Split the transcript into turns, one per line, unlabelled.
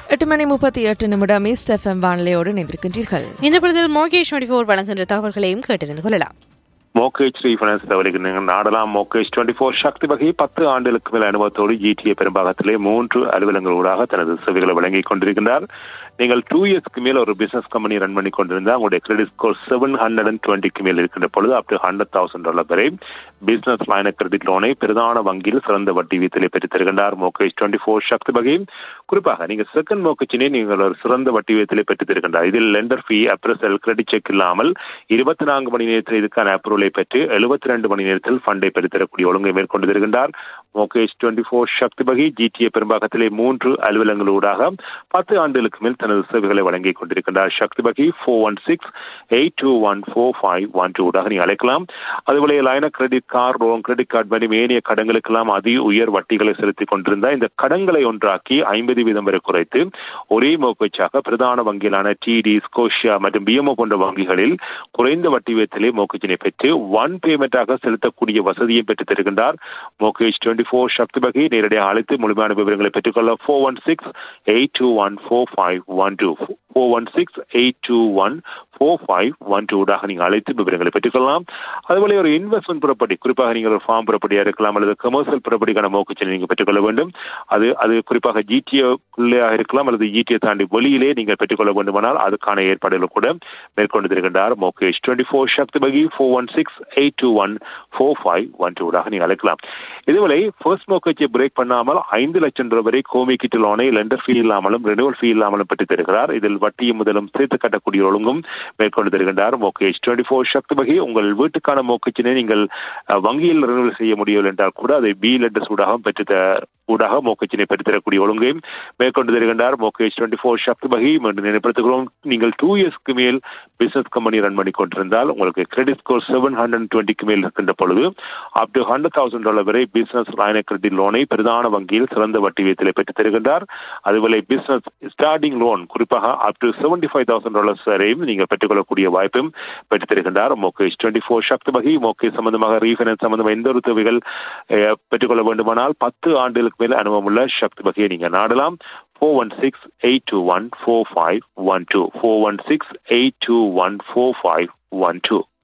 எட்டு மணி முப்பத்தி எட்டு நிமிடம் ஈஸ்ட் எஃப்எம் வானிலையோடு இணைந்திருக்கின்றீர்கள்
இந்த பொழுதில் மோகேஷ் டுவெண்டி ஃபோர் வழங்குகின்ற தகவல்களையும் கேட்டறிந்து கொள்ளலாம்
மோகேஜ் ரீஃபைனான்ஸ் தவறுக்கு நீங்கள் நாடலாம் மோகேஜ் டுவெண்ட்டி ஃபோர் சக்தி வகை பத்து ஆண்டுகளுக்கு மேல் அனுபவத்தோடு ஜிடிஏ பெரும்பாகத்திலே மூன்று அலுவலங்களூடாக தனது சேவைகளை வழங்கிக் கொண்டிருக்கின்றார் நீங்கள் டூ இயர்ஸ்க்கு மேல் ஒரு பிசினஸ் கம்பெனி ரன் பண்ணி கொண்டிருந்தால் உங்களுடைய credit score seven hundred and டுவெண்ட்டிக்கு மேல் இருக்கின்ற பொழுது up to hundred thousand dollar வரை பிசினஸ் லைன கிரெடிட் லோனை பிரதான வங்கியில் சிறந்த வட்டி வீதத்திலே பெற்றுத் தருகின்றார் மோகேஜ் டுவெண்ட்டி ஃபோர் சக்தி வகை குறிப்பாக நீங்கள் செகண்ட் மோக்கச்சினை நீங்கள் ஒரு சிறந்த வட்டி வீதத்திலே பெற்றுத் தருகின்றார் இதில் lender fee appraisal credit check இல்லாமல் இருபத்தி நான்கு மணி நேரத்தில் இதுக்கான அப்ரூவலை பெற்று எழுபத்தி ரெண்டு மணி நேரத்தில் ஃபண்டை பெற்றுத்தரக்கூடிய ஒழுங்கை மேற்கொண்டு வருகின்றார் மோகேஷ் டுவெண்ட்டி ஃபோர் சக்தி வகை ஜிடிஏ பெரும்பாகத்திலே மூன்று அலுவலங்களூடாக பத்து ஆண்டுகளுக்கு மேல் தனது சேவைகளை வழங்கிக் கொண்டிருக்கின்றார் சக்தி வகை four one six eight two one four five one two ஊடாக நீங்கள் அழைக்கலாம் அதுபோல line credit card loan credit card மாதிரி மேனிய கடன்களுக்கெல்லாம் அதி உயர் வட்டிகளை செலுத்திக் கொண்டிருந்த இந்த கடன்களை ஒன்றாக்கி ஐம்பது வீதம் வரை குறைத்து ஒரே மோக்கச்சாக பிரதான வங்கிகளான டிடி ஸ்கோஷியா மற்றும் பிஎம்ஓ போன்ற வங்கிகளில் குறைந்த வட்டி வீதத்திலே மோக்கச்சினை பெற்று ஒன் பேமெண்டாக செலுத்தக்கூடிய வசதியை பெற்றுத் தருகின்றார் மோகேஷ் டுவெண்ட்டி ஃபோர் சக்தி வகை நேரடியாக அழைத்து முழுமையான விவரங்களை பெற்றுக்கொள்ள four one six eight two one four five one two four one six eight two one four five one டூடாக நீங்கள் அழைத்து விவரங்களை பெற்றுக்கொள்ளலாம் அதுபோல ஒரு இன்வெஸ்ட்மெண்ட் ப்ராப்பர்ட்டி குறிப்பாக நீங்கள் ஒரு ஃபார்ம் ப்ராப்பர்ட்டியாக இருக்கலாம் அல்லது கமர்ஷியல் ப்ராப்பர்ட்டிக்கான மோக்கச்சனை நீங்கள் பெற்றுக்கொள்ள வேண்டும் அது அது குறிப்பாக ஜிடிஏக்குள்ளேயாக இருக்கலாம் அல்லது ஜிடிஏ தாண்டி வெளியிலே நீங்கள் பெற்றுக்கொள்ள வேண்டுமானால் அதுக்கான ஏற்பாடுகள் கூட மேற்கொண்டு இருக்கின்றார் மோகேஷ் டுவெண்ட்டி ஃபோர் சக்தி பகி four one six eight two one four five one டூடாக நீங்கள் அழைக்கலாம் இதுவரை ஃபர்ஸ்ட் மோக்கச்சை பிரேக் பண்ணாமல் ஐந்து லட்சம் ரூபாய் வரை கோமிக்கிட்டு லோனை லெண்டர் ஃபீ இல்லாமலும் ரெனுவல் ஃபீ இல்லாமலும் பெற்று தருகிறார் இதில் வட்டியும் முதலும் சேர்த்து கட்டக்கூடிய ஒழுங்கும் மேற்கொண்டு தருகின்றார் மோகேஷ் டுவெண்ட்டி ஃபோர் சக்தி வகை உங்கள் வீட்டுக்கான மோக்கச்சினை நீங்கள் அஹ், வங்கியில் ரெனுவல் செய்ய முடியவில்லை என்றால் கூட அதை பி லெண்டர்ஸ் ஊடாக பெற்று த- ஊடாக மோக்கச்சினை பெற்றுத் தரக்கூடிய ஒழுங்கையும் மேற்கொண்டு தருகின்றார் மோகேஷ் டுவெண்ட்டி ஃபோர் சக்தி வகை மீண்டும் நினைப்படுத்துகிறோம் நீங்கள் டூ இயர்ஸ்க்கு மேல் பிசினஸ் கம்பெனி ரன் பண்ணி கொண்டிருந்தால் உங்களுக்கு கிரெடிட் ஸ்கோர் செவன் ஹண்ட்ரட் டுவெண்ட்டிக்கு மேல் இருக்கின்ற பொழுது up to hundred thousand dollar வரை பிசினஸ் லைன கிரெடிட் லோனை பிரதான வங்கியில் சிறந்த வட்டி வீதத்தில் பெற்றுத் தருகின்றார் அதுபோல பிசினஸ் ஸ்டார்டிங் லோன் குறிப்பாக up to seventy five thousand dollars வரையும் நீங்கள் பெற்றுக்கொள்ளக்கூடிய வாய்ப்பும் பெற்றுத் தருகின்றார் மோகேஷ் டுவெண்ட்டி ஃபோர் சக்தி வகை மோகே சம்பந்தமாக ரீஃபைனான்ஸ் சம்பந்தமாக எந்த ஒரு தேவைகள் அஹ், பெற்றுக்கொள்ள வேண்டுமானால் பத்து ஆண்டுகளுக்கு மேல் அனுபவம் உள்ள சக்தி வகையை நீங்கள் நாடலாம் four one six eight two one four five one two four one six eight two one four five one two